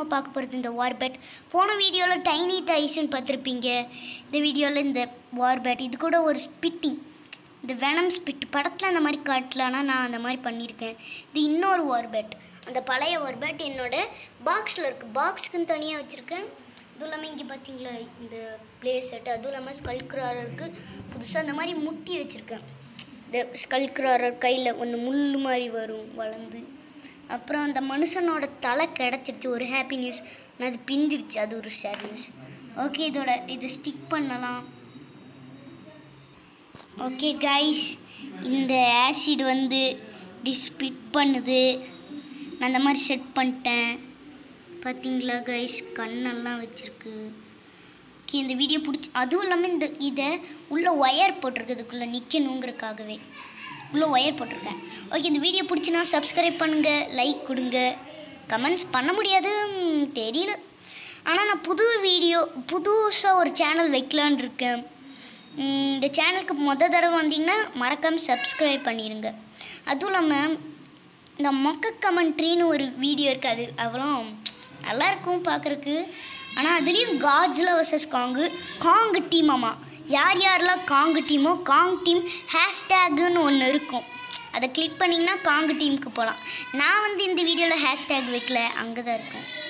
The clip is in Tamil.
நம்ம பார்க்க போகிறது இந்த வார்பேட் போன வீடியோவில் டைனி டைஸ்ன்னு பார்த்துருப்பீங்க இந்த வீடியோவில் இந்த வார்பேட் இது கூட ஒரு ஸ்பிட்டிங் இந்த வெனம் ஸ்பிட் படத்தில் அந்த மாதிரி காட்டலான்னா நான் அந்த மாதிரி பண்ணியிருக்கேன் இது இன்னொரு வார்பேட் அந்த பழைய வார்பேட் என்னோட பாக்ஸில் இருக்குது பாக்ஸுக்குன்னு தனியாக வச்சுருக்கேன் அதுவும் இல்லாமல் இங்கே பார்த்தீங்களா இந்த ப்ளே செட் அதுவும் இல்லாமல் ஸ்கல்க்ரார் இருக்குது புதுசாக அந்த மாதிரி முட்டி வச்சுருக்கேன் இந்த ஸ்கல்க்ரார் கையில் ஒன்று முள் மாதிரி வரும் வளர்ந்து அப்புறம் அந்த மனுஷனோட தலை கிடச்சிருச்சு ஒரு ஹாப்பி நியூஸ் நான் அது பிஞ்சிருச்சு அது ஒரு சேட் நியூஸ் ஓகே இதோட இது ஸ்டிக் பண்ணலாம் ஓகே கைஸ் இந்த ஆசிட் வந்து இப்படி ஸ்பிட் பண்ணுது நான் அந்த மாதிரி செட் பண்ணிட்டேன் பார்த்தீங்களா கைஸ் கண்ணெல்லாம் வச்சுருக்கு ஓகே இந்த வீடியோ பிடிச்சி அதுவும் இல்லாமல் இந்த இதை உள்ள ஒயர் போட்டிருக்கு இதுக்குள்ளே நிற்கணுங்கிறதுக்காகவே உள்ள ஒயர் போட்டிருக்கேன் ஓகே இந்த வீடியோ பிடிச்சினா சப்ஸ்கிரைப் பண்ணுங்கள் லைக் கொடுங்க கமெண்ட்ஸ் பண்ண முடியாது ம், தெரியல ஆனால் நான் புது வீடியோ புதுசாக ஒரு சேனல் வைக்கலான்னு இருக்கேன் ம், இந்த சேனலுக்கு மொத தடவை வந்தீங்கன்னா மறக்காமல் சப்ஸ்கிரைப் பண்ணிடுங்க அதுவும் இல்லாமல் இந்த மொக்க கமெண்ட்ரின்னு ஒரு வீடியோ இருக்குது அது அவ்வளோ நல்லா இருக்கும் பார்க்குறக்கு ஆனால் அதுலேயும் காஜ்லா வர்சஸ் காங்கு காங்கு டீமாமா யார் யாரெல்லாம் காங்கு டீமோ காங் டீம் ஹேஷ்டேக்குன்னு ஒன்று இருக்கும் அதை கிளிக் பண்ணிங்கன்னா காங்கு டீமுக்கு போகலாம் நான் வந்து இந்த வீடியோவில் ஹேஷ்டேக் வைக்கல அங்கே தான் இருக்கும்